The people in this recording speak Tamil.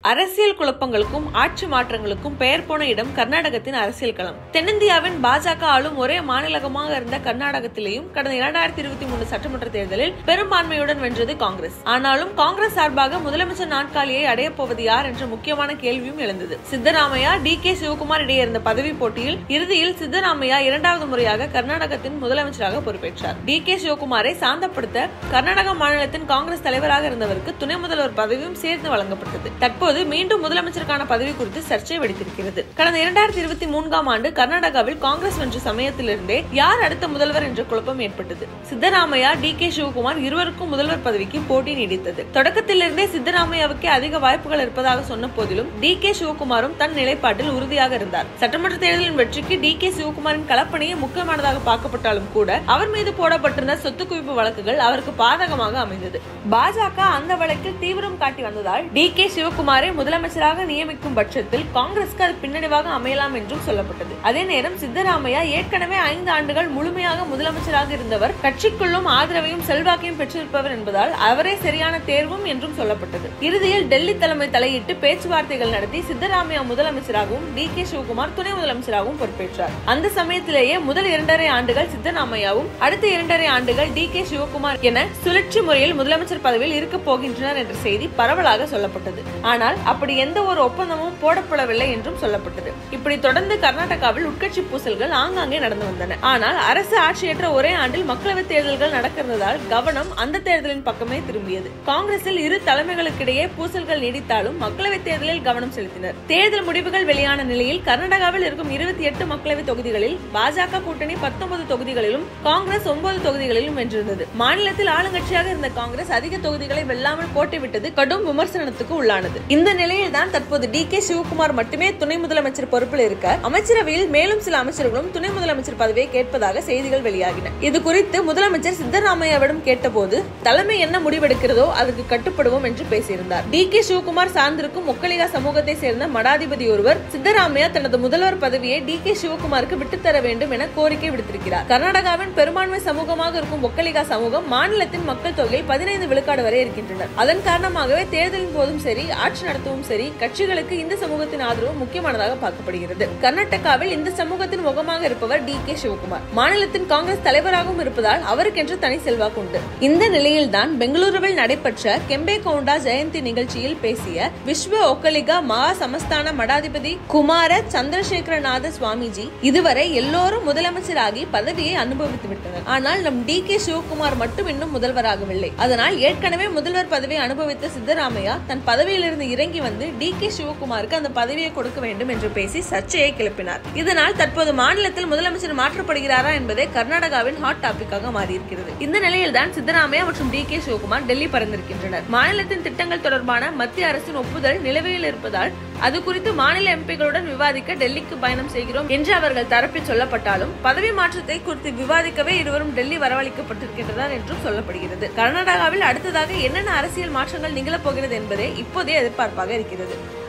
அரசியல் குழப்பங்களுக்கும் ஆட்சி மாற்றங்களுக்கும் பெயர் போன இடம் கர்நாடகத்தின் அரசியல் களம் தென்னிந்தியாவின் பாஜக ஆளும் ஒரே மாநிலகமாக இருந்த கர்நாடகத்திலேயும் கடந்த இரண்டாயிரத்தி இருபத்தி மூணு சட்டமன்ற தேர்தலில் பெரும்பான்மையுடன் வென்றது காங்கிரஸ் ஆனாலும் காங்கிரஸ் சார்பாக முதலமைச்சர் நாட்காலியை அடையப் போவது யார் என்ற முக்கியமான கேள்வியும் எழுந்தது சித்தராமையா டி கே சிவகுமார் இடையே இருந்த பதவி போட்டியில் இறுதியில் சித்தராமையா இரண்டாவது முறையாக கர்நாடகத்தின் முதலமைச்சராக பொறுப்பேற்றார் டி கே சிவகுமாரை சாந்தப்படுத்த கர்நாடக மாநிலத்தின் காங்கிரஸ் தலைவராக இருந்தவருக்கு துணை முதல்வர் பதவியும் சேர்த்து வழங்கப்பட்டது தற்போது மீண்டும் முதலமைச்சருக்கான பதவி குறித்து சர்ச்சை வெடித்திருக்கிறது கடந்த இரண்டாயிரத்தி இருபத்தி மூன்றாம் ஆண்டு கர்நாடகாவில் காங்கிரஸ் வென்ற சமயத்திலிருந்தே யார் அடுத்த முதல்வர் என்ற குழப்பம் ஏற்பட்டது சித்தராமையா டி கே சிவகுமார் இருவருக்கும் முதல்வர் பதவிக்கு போட்டி நீடித்தது தொடக்கத்திலிருந்தே சித்தராமையாவுக்கே அதிக வாய்ப்புகள் இருப்பதாக சொன்ன போதிலும் டி கே சிவகுமாரும் தன் நிலைப்பாட்டில் உறுதியாக இருந்தார் சட்டமன்ற தேர்தலின் வெற்றிக்கு டி கே சிவகுமாரின் களப்பணியே முக்கியமானதாக பார்க்கப்பட்டாலும் கூட அவர் மீது போடப்பட்டிருந்த சொத்து குவிப்பு வழக்குகள் அவருக்கு பாதகமாக அமைந்தது பாஜக அந்த வழக்கில் தீவிரம் காட்டி வந்ததால் டி கே சிவகுமாரை முதலமைச்சராக நியமிக்கும் பட்சத்தில் காங்கிரஸ்க்கு அது பின்னடைவாக அமையலாம் என்றும் சொல்லப்பட்டது அதே நேரம் சித்தராமையா ஏற்கனவே ஐந்து ஆண்டுகள் முழுமையாக முதலமைச்சராக இருந்தவர் கட்சிக்குள்ளும் ஆதரவையும் செல்வாக்கையும் பெற்றிருப்பவர் என்பதால் அவரே சரியான தேர்வும் என்றும் சொல்லப்பட்டது இறுதியில் டெல்லி தலைமை தலையிட்டு பேச்சுவார்த்தைகள் நடத்தி சித்தராமையா முதலமைச்சராகவும் டி கே சிவகுமார் துணை முதலமைச்சராகவும் பொறுப்பேற்றார் அந்த சமயத்திலேயே முதல் இரண்டரை ஆண்டுகள் சித்தராமையாவும் அடுத்த இரண்டரை ஆண்டுகள் டி கே சிவகுமார் என சுழற்சி முறையில் முதலமைச்சர் பதவியில் இருக்க போகின்றனர் என்ற செய்தி பரவலாக சொல்லப்பட்டது ஆனால் அப்படி எந்த ஒரு ஒப்பந்தமும் போடப்படவில்லை என்றும் சொல்லப்பட்டது இப்படி தொடர்ந்து கர்நாடகாவில் உட்கட்சி பூசல்கள் ஆங்காங்கே நடந்து வந்தன ஆனால் அரசு ஆட்சியற்ற ஒரே ஆண்டில் மக்களவைத் தேர்தல்கள் நடக்கிறதால் கவனம் அந்த தேர்தலின் பக்கமே திரும்பியது காங்கிரஸில் இரு தலைமைகளுக்கிடையே பூசல்கள் நீடித்தாலும் மக்களவைத் தேர்தலில் கவனம் செலுத்தினர் தேர்தல் முடிவுகள் வெளியான நிலையில் கர்நாடகாவில் இருக்கும் இருபத்தி எட்டு மக்களவை தொகுதிகளில் பாஜக கூட்டணி பத்தொன்பது தொகுதிகளிலும் காங்கிரஸ் ஒன்பது தொகுதிகளிலும் வென்றிருந்தது மாநிலத்தில் ஆளுங்கட்சியாக இருந்த காங்கிரஸ் அதிக தொகுதிகளை வெல்லாமல் கோட்டை விட்டது கடும் விமர்சனத்துக்கு உள்ளானது இந்த நிலையில் தான் தற்போது டி கே சிவகுமார் மட்டுமே துணை முதலமைச்சர் பொறுப்பில் இருக்க அமைச்சரவையில் மேலும் சில அமைச்சர்களும் துணை முதலமைச்சர் பதவியை கேட்பதாக செய்திகள் வெளியாகின இது குறித்து முதலமைச்சர் சித்தராமையாவிடம் கேட்டபோது தலைமை என்ன முடிவெடுக்கிறதோ அதுக்கு கட்டுப்படுவோம் என்று பேசியிருந்தார் டி கே சிவகுமார் சார்ந்திருக்கும் ஒக்கலிகா சமூகத்தை சேர்ந்த மடாதிபதி ஒருவர் சித்தராமையா தனது முதல்வர் பதவியை டி கே சிவகுமாருக்கு விட்டுத்தர வேண்டும் என கோரிக்கை விடுத்திருக்கிறார் கர்நாடகாவின் பெரும்பான்மை சமூகமாக இருக்கும் ஒக்கலிகா சமூகம் மாநிலத்தின் மக்கள் தொகையில் பதினைந்து விழுக்காடு வரை இருக்கின்றனர் அதன் காரணமாகவே தேர்தலின் போதும் சரி ஆட்சி நடத்தவும் சரி கட்சிகளுக்கு இந்த சமூகத்தின் ஆதரவு முக்கியமானதாக பார்க்கப்படுகிறது கர்நாடகாவில் இந்த சமூகத்தின் முகமாக இருப்பவர் டி கே சிவகுமார் மாநிலத்தின் காங்கிரஸ் தலைவராகவும் இருப்பதால் அவருக்கென்று தனி செல்வாக்கு உண்டு இந்த நிலையில்தான் பெங்களூருவில் நடைபெற்ற கெம்பே கவுண்டா ஜெயந்தி நிகழ்ச்சியில் பேசிய விஸ்வ ஒக்கலிகா மகா சமஸ்தான மடாதிபதி குமார சந்திரசேகரநாத சுவாமிஜி இதுவரை எல்லோரும் முதலமைச்சராகி பதவியை அனுபவித்து விட்டனர் ஆனால் நம் டி கே சிவகுமார் மட்டும் இன்னும் முதல்வராகவில்லை அதனால் ஏற்கனவே முதல்வர் பதவியை அனுபவித்த சித்தராமையா தன் பதவியிலிருந்து இறங்கி வந்து டி கே சிவகுமாருக்கு அந்த பதவியை கொடுக்க வேண்டும் என்று பேசி சர்ச்சையை கிளப்பினார் இதனால் தற்போது மாநிலத்தில் முதலமைச்சர் மாற்றப்படுகிறாரா என்பதே கர்நாடகாவின் ஹாட் டாபிக்காக மாறியிருக்கிறது இந்த நிலையில் தான் சித்தராமையா மற்றும் டி கே சிவகுமார் டெல்லி பறந்திருக்கின்றனர் மாநிலத்தின் திட்டங்கள் தொடர்பான மத்திய அரசின் ஒப்புதல் நிலுவையில் இருப்பதால் அது குறித்து மாநில எம்பிகளுடன் விவாதிக்க டெல்லிக்கு பயணம் செய்கிறோம் என்று அவர்கள் தரப்பில் சொல்லப்பட்டாலும் பதவி மாற்றத்தை குறித்து விவாதிக்கவே இருவரும் டெல்லி வரவழைக்கப்பட்டிருக்கின்றனர் என்றும் சொல்லப்படுகிறது கர்நாடகாவில் அடுத்ததாக என்னென்ன அரசியல் மாற்றங்கள் நிகழப்போகிறது என்பதே இப்போதைய எதிர்பார்ப்பாக இருக்கிறது